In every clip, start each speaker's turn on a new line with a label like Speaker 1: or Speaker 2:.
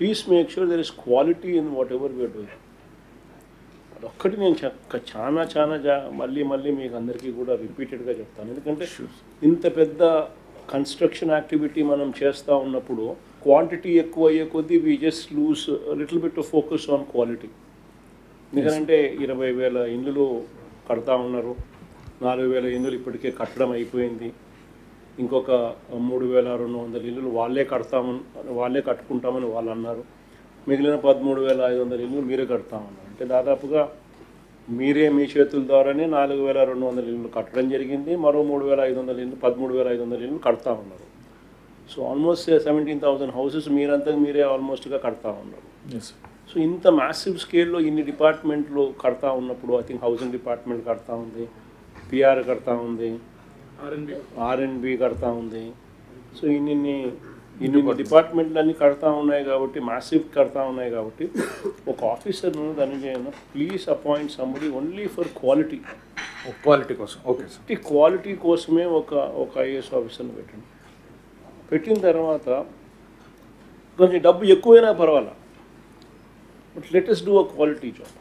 Speaker 1: Please make sure there is quality in whatever we are doing అదొక్కటి నేను చక్క చాలా చాలా జా మళ్ళీ మళ్ళీ మీకు అందరికీ కూడా రిపీటెడ్గా చెప్తాను ఎందుకంటే ఇంత పెద్ద కన్స్ట్రక్షన్ యాక్టివిటీ మనం చేస్తూ ఉన్నప్పుడు క్వాంటిటీ ఎక్కువ అయ్యే కొద్దీ we just lose little bit focus on quality ఎందుకంటే ఇరవై వేల ఇండ్లు కడతా ఉన్నారు నాలుగు వేల ఇండ్లు ఇప్పటికే కట్టడం అయిపోయింది ఇంకొక మూడు వేల రెండు వందల ఇల్లులు వాళ్ళే కడతామని వాళ్ళే కట్టుకుంటామని వాళ్ళు అన్నారు మిగిలిన పదమూడు వేల ఐదు వందల ఇల్లు మీరే కడతామన్నారు అంటే దాదాపుగా మీరే మీ చేతుల ద్వారానే నాలుగు వేల రెండు వందల ఇల్లు కట్టడం జరిగింది మరో మూడు వేల ఐదు వందల ఇల్లు పదమూడు వేల ఐదు వందల ఇల్లు కడతా ఉన్నారు so almost seventeen thousand houses మీరంతా మీరే ఆల్మోస్ట్గా కడతా ఉన్నారు
Speaker 2: ఎస్
Speaker 1: సో ఇంత మ్యాసివ్ స్కేల్లో ఇన్ని డిపార్ట్మెంట్లు కడతా ఉన్నప్పుడు ఐ థింక్ హౌసింగ్ డిపార్ట్మెంట్ కడతా ఉంది పిఆర్ కడతా ఉంది
Speaker 2: ఆర్ఎన్బి
Speaker 1: ఆర్ఎన్బి కడతా ఉంది సో ఇన్ని ఇన్ని డిపార్ట్మెంట్లు అన్ని కడతా ఉన్నాయి కాబట్టి మ్యాసివ్ కడతా ఉన్నాయి కాబట్టి ఒక ఆఫీసర్ను దాని చేయను please appoint somebody only for quality
Speaker 2: quality కోసం ఓకే సార్
Speaker 1: ఈ క్వాలిటీ కోసమే ఒక ఒక ఐఏఎస్ ఆఫీసర్ని పెట్టండి పెట్టిన తర్వాత కొంచెం డబ్బు ఎక్కువైనా పర్వాలా but let us do a quality job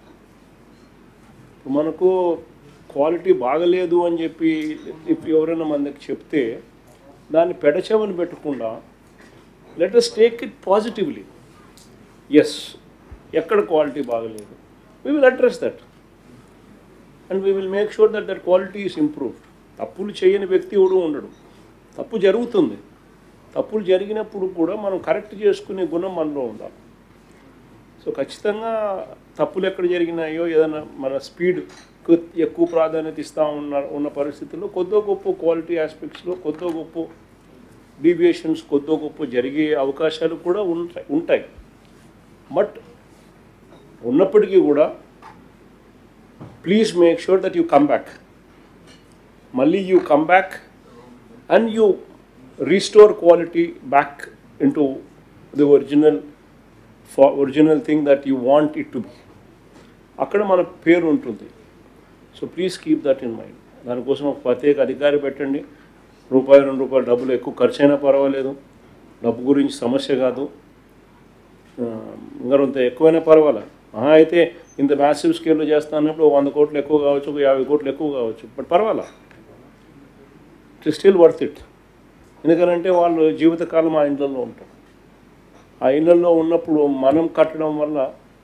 Speaker 1: మనకు క్వాలిటీ బాగలేదు అని చెప్పి if ఎవరైనా మనకి చెప్తే దాన్ని పెడచెవని పెట్టకుండా let us take it positively yes ఎక్కడ క్వాలిటీ బాగలేదు we will address that and we will make sure that that quality is improved తప్పులు చేయని వ్యక్తి ఎవడు ఉండడు తప్పు జరుగుతుంది తప్పులు జరిగినప్పుడు కూడా మనం కరెక్ట్ చేసుకునే గుణం మనలో ఉండాలి సో ఖచ్చితంగా తప్పులు ఎక్కడ జరిగినాయో ఏదైనా మన స్పీడ్ ఎక్కువ ప్రాధాన్యత ఇస్తూ ఉన్న ఉన్న పరిస్థితుల్లో కొద్దో గొప్ప క్వాలిటీ ఆస్పెక్ట్స్లో కొద్దో గొప్ప డీవియేషన్స్ కొద్దో గొప్ప జరిగే అవకాశాలు కూడా ఉంటాయి ఉంటాయి బట్ ఉన్నప్పటికీ కూడా please make sure that you come back మళ్ళీ you come back and you restore quality back into the original ఫా original thing that you want it to be అక్కడ మన పేరు ఉంటుంది so please keep that in mind దానికోసం ఒక ప్రత్యేక అధికారి పెట్టండి రూపాయి రెండు రూపాయలు డబ్బులు ఎక్కువ ఖర్చు అయినా పర్వాలేదు డబ్బు గురించి సమస్య కాదు ఆ, ఇంకా కొంత ఎక్కువైనా పర్వాలా మహా అయితే ఇంత మ్యాసివ్ స్కేల్లో చేస్తా అన్నప్పుడు ఒక వంద కోట్లు ఎక్కువ కావచ్చు ఒక యాభై కోట్లు ఎక్కువ కావచ్చు బట్ పర్వాలా ఇట్ స్టిల్ వర్త్ ఇట్ ఎందుకంటే వాళ్ళు జీవితకాలం ఆ ఇండ్లలో ఉంటారు ఆ ఇళ్ళల్లో ఉన్నప్పుడు మనం కట్టడం వల్ల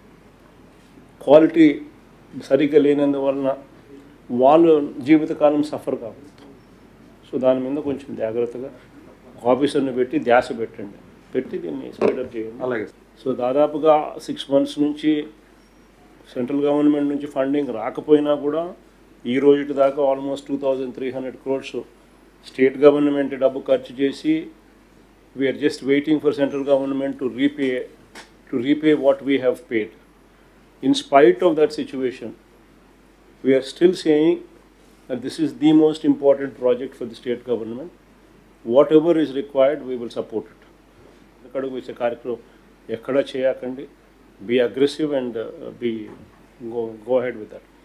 Speaker 1: క్వాలిటీ సరిగ్గా లేనందువలన వాళ్ళు జీవితకాలం సఫర్ కాకూడదు సో దాని మీద కొంచెం జాగ్రత్తగా ఆఫీసర్ని పెట్టి ధ్యాస పెట్టండి పెట్టి దీన్ని స్పీడప్ చేయండి
Speaker 2: అలాగే
Speaker 1: సో దాదాపుగా సిక్స్ మంత్స్ నుంచి సెంట్రల్ గవర్నమెంట్ నుంచి ఫండింగ్ రాకపోయినా కూడా ఈ రోజు దాకా almost two thousand three hundred crores state government డబ్బు ఖర్చు చేసి we are just waiting for central government to repay to repay what we have paid in spite of that situation we are still saying that this is the most important project for the state government. Whatever is required, we will support it. ఎక్కడికి వచ్చే కార్యక్రమం ఎక్కడ చేయకండి be aggressive and be go go head with that